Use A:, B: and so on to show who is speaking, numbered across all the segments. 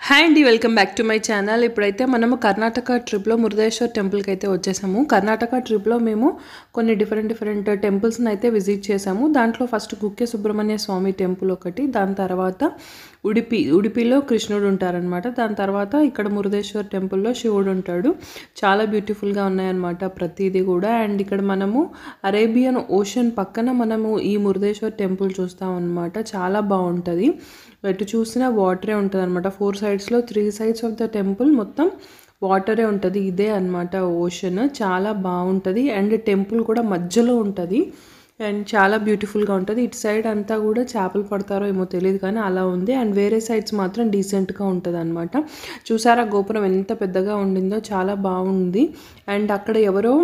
A: hi అండి welcome back to my channel ఇప్పుడైతే మనము కర్ణాటక ట్రిప్లో మురుదేశ్వర్ టెంపుల్కి అయితే వచ్చేసాము కర్ణాటక ట్రిప్లో మేము కొన్ని డిఫరెంట్ డిఫరెంట్ టెంపుల్స్ని అయితే విజిట్ చేసాము దాంట్లో ఫస్ట్ కుక్కే సుబ్రహ్మణ్య స్వామి టెంపుల్ ఒకటి దాని తర్వాత ఉడిపి ఉడిపిలో కృష్ణుడు ఉంటారనమాట దాని తర్వాత ఇక్కడ మురుదేశ్వర్ టెంపుల్లో శివుడు ఉంటాడు చాలా బ్యూటిఫుల్గా ఉన్నాయన్నమాట ప్రతిదీ కూడా అండ్ ఇక్కడ మనము అరేబియన్ ఓషన్ పక్కన మనము ఈ మురుదేశ్వర్ టెంపుల్ చూస్తాం అనమాట చాలా బాగుంటుంది ఎటు చూసినా వాటరే ఉంటుంది అనమాట ఫోర్ సైడ్స్లో three sides of the temple మొత్తం వాటరే ఉంటుంది ఇదే అనమాట ఓషన్ చాలా బాగుంటుంది అండ్ టెంపుల్ కూడా మధ్యలో ఉంటుంది అండ్ చాలా బ్యూటిఫుల్గా ఉంటుంది ఇటు సైడ్ అంతా కూడా చేపలు పడతారో ఏమో తెలియదు కానీ అలా ఉంది అండ్ వేరే సైడ్స్ మాత్రం డీసెంట్గా ఉంటుంది అనమాట చూసారా గోపురం ఎంత పెద్దగా ఉండిందో చాలా బాగుంది అండ్ అక్కడ ఎవరో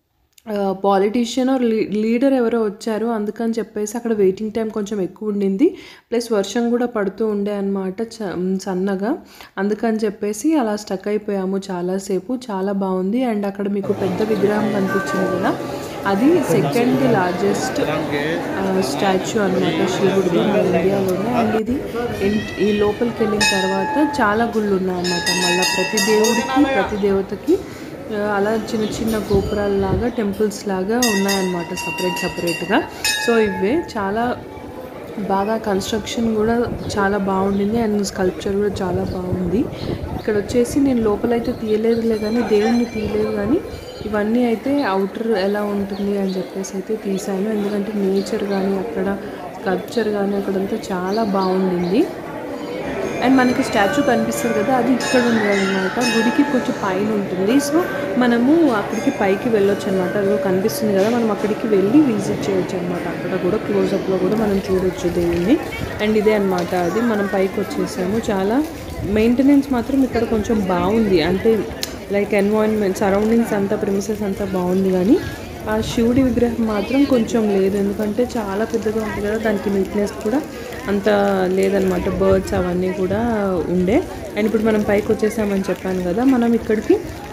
A: పాలిటీషియన్ లీడర్ ఎవరో వచ్చారు అందుకని చెప్పేసి అక్కడ వెయిటింగ్ టైం కొంచెం ఎక్కువ ఉండింది ప్లస్ వర్షం కూడా పడుతూ ఉండే అనమాట సన్నగా అందుకని చెప్పేసి అలా స్టక్ అయిపోయాము చాలాసేపు చాలా బాగుంది అండ్ అక్కడ మీకు పెద్ద విగ్రహం కనిపించింది కదా అది సెకండ్ లార్జెస్ట్ స్టాచ్యూ అనమాట శివుడిది మన ఇండియాలోనే అండ్ ఇది ఈ లోపలికి వెళ్ళిన తర్వాత చాలా గుళ్ళు ఉన్నాయన్నమాట మళ్ళీ ప్రతి దేవుడికి ప్రతి దేవతకి అలా చిన్న చిన్న గోపురాల లాగా టెంపుల్స్ లాగా ఉన్నాయన్నమాట సపరేట్ సపరేట్గా సో ఇవే చాలా బాగా కన్స్ట్రక్షన్ కూడా చాలా బాగుండింది అండ్ స్కల్ప్చర్ కూడా చాలా బాగుంది ఇక్కడ వచ్చేసి నేను లోపలైతే తీయలేదులే కానీ దేవుణ్ణి తీయలేదు కానీ ఇవన్నీ అయితే అవుటర్ ఎలా ఉంటుంది అని చెప్పేసి అయితే తీసాను ఎందుకంటే నేచర్ కానీ అక్కడ స్కల్ప్చర్ కానీ అక్కడంతా చాలా బాగుండింది అండ్ మనకి స్టాచ్యూ కనిపిస్తుంది కదా అది ఇక్కడ ఉంది అనమాట గుడికి కొంచెం పైన ఉంటుంది సో మనము అక్కడికి పైకి వెళ్ళొచ్చు అనమాట అదిగో కనిపిస్తుంది కదా మనం అక్కడికి వెళ్ళి విజిట్ చేయొచ్చు అనమాట అక్కడ కూడా క్లోజప్లో కూడా మనం చూడొచ్చు దేవుణ్ణి అండ్ ఇదే అనమాట అది మనం పైకి వచ్చేసాము చాలా మెయింటెనెన్స్ మాత్రం ఇక్కడ కొంచెం బాగుంది అంటే లైక్ ఎన్వైరన్మెంట్ సరౌండింగ్స్ అంతా ప్రిమిసెస్ అంతా బాగుంది కానీ ఆ శివుడి విగ్రహం మాత్రం కొంచెం లేదు ఎందుకంటే చాలా పెద్దగా ఉంటుంది కదా దానికి నీట్నెస్ కూడా అంత లేదనమాట బర్డ్స్ అవన్నీ కూడా ఉండే అండ్ ఇప్పుడు మనం పైకి వచ్చేసామని చెప్పాను కదా మనం ఇక్కడికి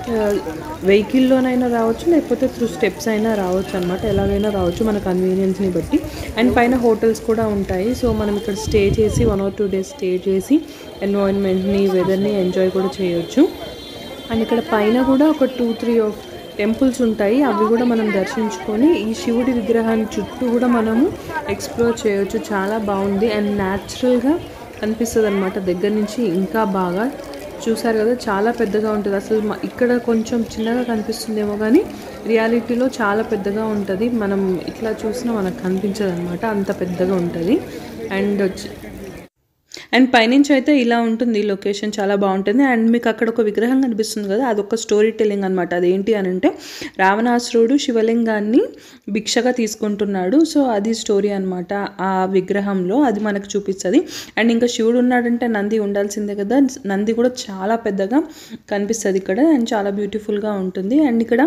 A: వెహికల్లోనైనా రావచ్చు లేకపోతే త్రూ స్టెప్స్ అయినా రావచ్చు అనమాట ఎలాగైనా రావచ్చు మన కన్వీనియన్స్ని బట్టి అండ్ పైన హోటల్స్ కూడా ఉంటాయి సో మనం ఇక్కడ స్టే చేసి one or two days stay చేసి ఎన్వైరన్మెంట్ని వెదర్ని ఎంజాయ్ కూడా చేయొచ్చు అండ్ ఇక్కడ పైన కూడా ఒక టూ త్రీ ఆఫ్ టెంపుల్స్ ఉంటాయి అవి కూడా మనం దర్శించుకొని ఈ శివుడి విగ్రహాన్ని చుట్టూ కూడా మనము ఎక్స్ప్లోర్ చేయొచ్చు చాలా బాగుంది అండ్ న్యాచురల్గా అనిపిస్తుంది అనమాట దగ్గర నుంచి ఇంకా బాగా చూసారు కదా చాలా పెద్దగా ఉంటుంది అసలు ఇక్కడ కొంచెం చిన్నగా కనిపిస్తుందేమో కానీ రియాలిటీలో చాలా పెద్దగా ఉంటుంది మనం ఇట్లా చూసినా మనకు కనిపించదు అనమాట అంత పెద్దగా ఉంటుంది అండ్ వచ్చి అండ్ పైనుంచి అయితే ఇలా ఉంటుంది లొకేషన్ చాలా బాగుంటుంది అండ్ మీకు అక్కడ ఒక విగ్రహం కనిపిస్తుంది కదా అదొక స్టోరీ టెల్లింగ్ అనమాట అదేంటి అని అంటే రావణాసురుడు శివలింగాన్ని భిక్షగా తీసుకుంటున్నాడు సో అది స్టోరీ అనమాట ఆ విగ్రహంలో అది మనకు చూపిస్తుంది అండ్ ఇంకా శివుడు ఉన్నాడంటే నంది ఉండాల్సిందే కదా నంది కూడా చాలా పెద్దగా కనిపిస్తుంది ఇక్కడ అండ్ చాలా బ్యూటిఫుల్గా ఉంటుంది అండ్ ఇక్కడ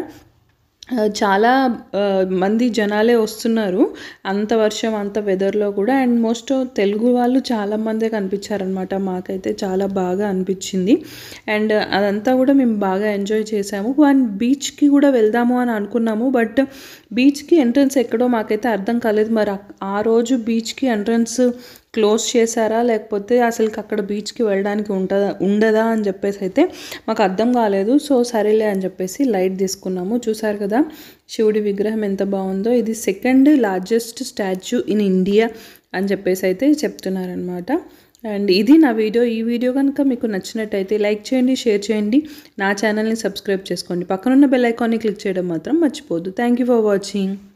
A: చాలా మంది జనాలే వస్తున్నారు అంత వర్షం అంత వెదర్లో కూడా అండ్ మోస్ట్ తెలుగు వాళ్ళు చాలా మందే కనిపించారనమాట మాకైతే చాలా బాగా అనిపించింది అండ్ అదంతా కూడా మేము బాగా ఎంజాయ్ చేసాము అండ్ బీచ్కి కూడా వెళ్దాము అని అనుకున్నాము బట్ బీచ్కి ఎంట్రన్స్ ఎక్కడో మాకైతే అర్థం కాలేదు మరి ఆ రోజు బీచ్కి ఎంట్రన్స్ క్లోజ్ చేశారా లేకపోతే అసలుకి అక్కడ బీచ్కి వెళ్ళడానికి ఉంటుందా ఉండదా అని చెప్పేసి అయితే మాకు అర్థం కాలేదు సో సరేలే అని చెప్పేసి లైట్ తీసుకున్నాము చూసారు కదా శివుడి విగ్రహం ఎంత బాగుందో ఇది second largest statue in India అని చెప్పేసి అయితే చెప్తున్నారనమాట అండ్ ఇది నా వీడియో ఈ వీడియో కనుక మీకు నచ్చినట్టయితే లైక్ చేయండి షేర్ చేయండి నా ఛానల్ని సబ్స్క్రైబ్ చేసుకోండి పక్కనున్న బెల్ ఐకాన్ని క్లిక్ చేయడం మాత్రం మర్చిపోద్దు థ్యాంక్ యూ ఫర్ వాచింగ్